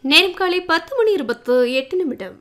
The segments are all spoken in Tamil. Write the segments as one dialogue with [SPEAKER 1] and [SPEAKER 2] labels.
[SPEAKER 1] நேரம் காலை பத்து மணி இருபத்து எட்டு நிமிடம்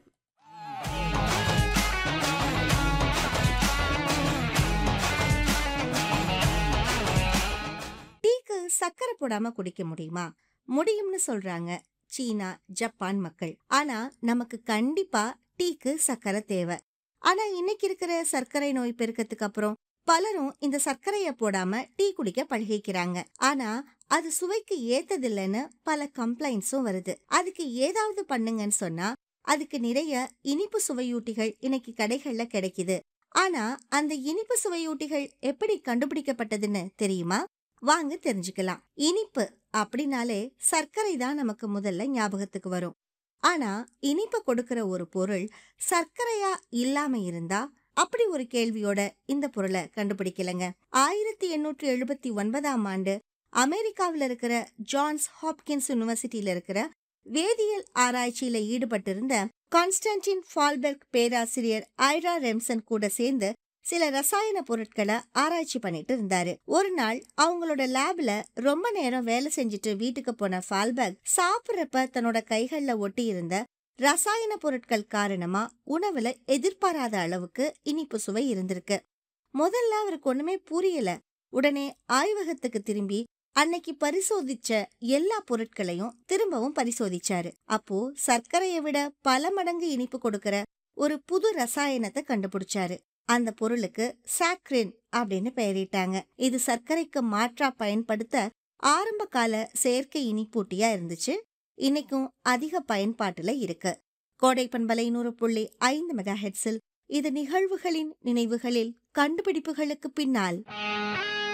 [SPEAKER 2] டீக்கு சக்கரை போடாம குடிக்க முடியுமா முடியும்னு சொல்றாங்க சீனா ஜப்பான் மக்கள் ஆனா நமக்கு கண்டிப்பா டீக்கு சர்க்கரை தேவை ஆனா இன்னைக்கு இருக்கிற சர்க்கரை நோய் பெருக்கத்துக்கு அப்புறம் பலரும் இந்த சர்க்கரைய போடாம டீ குடிக்க பழகிக்கிறாங்க ஆனா அது சுவைக்கு ஏத்ததில்லைன்னு பல கம்ப்ளைண்ட்ஸும் வருது அதுக்கு ஏதாவது பண்ணுங்கன்னு சொன்னா அதுக்கு நிறைய இனிப்பு சுவையூட்டிகள் இன்னைக்கு கடைகள்ல கிடைக்குது ஆனா அந்த இனிப்பு சுவையூட்டிகள் எப்படி கண்டுபிடிக்கப்பட்டதுன்னு தெரியுமா வாங்க தெரிஞ்சுக்கலாம் இனிப்பு அப்படின்னாலே சர்க்கரை தான் நமக்கு முதல்ல ஞாபகத்துக்கு வரும் ஆனா இனிப்பு கொடுக்கிற ஒரு பொருள் சர்க்கரையா இல்லாம இருந்தா அப்படி ஒரு கேள்வியோட இந்த பொருளை கண்டுபிடிக்கலங்க ஆயிரத்தி எண்ணூற்றி எழுபத்தி ஒன்பதாம் ஆண்டு அமெரிக்காவில் இருக்கிற ஜான்ஸ் ஹாப்கின்ஸ் யூனிவர்சிட்டியில இருக்கிற வேதியியல் ஆராய்ச்சியில ஈடுபட்டிருந்த கான்ஸ்டன்டின் ஃபால்பெர்க் பேராசிரியர் ஐரா ரெம்சன் கூட சேர்ந்து சில ரசாயன பொருட்களை ஆராய்ச்சி பண்ணிட்டு இருந்தாரு ஒரு நாள் அவங்களோட லேப்ல ரொம்ப நேரம் வேலை செஞ்சுட்டு வீட்டுக்கு போன ஃபால்பர்க் சாப்பிட்றப்ப தன்னோட கைகள்ல ஒட்டி இருந்த ரசாயன பொருட்கள் காரணமா உணவுல எதிர்பாராத அளவுக்கு இனிப்பு சுவை இருந்திருக்கு முதல்ல அவருக்கு ஒண்ணுமே புரியல உடனே ஆய்வகத்துக்கு திரும்பி அன்னைக்கு பரிசோதிச்ச எல்லா பொருட்களையும் திரும்பவும் பரிசோதிச்சாரு அப்போ சர்க்கரையை விட பல மடங்கு இனிப்பு கொடுக்கற ஒரு புது ரசாயனத்தை கண்டுபிடிச்சாரு அந்த பொருளுக்கு சாக்ரின் அப்படின்னு பெயரிட்டாங்க இது சர்க்கரைக்கு மாற்றா பயன்படுத்த ஆரம்ப கால செயற்கை இனிப்பூட்டியா இருந்துச்சு இன்னைக்கும் அதிக பயன்பாட்டுல இருக்கு கோடை பண்பலை நூறு புள்ளி ஐந்து மெகா ஹெட்ஸில் இது நிகழ்வுகளின் நினைவுகளில் கண்டுபிடிப்புகளுக்கு பின்னால்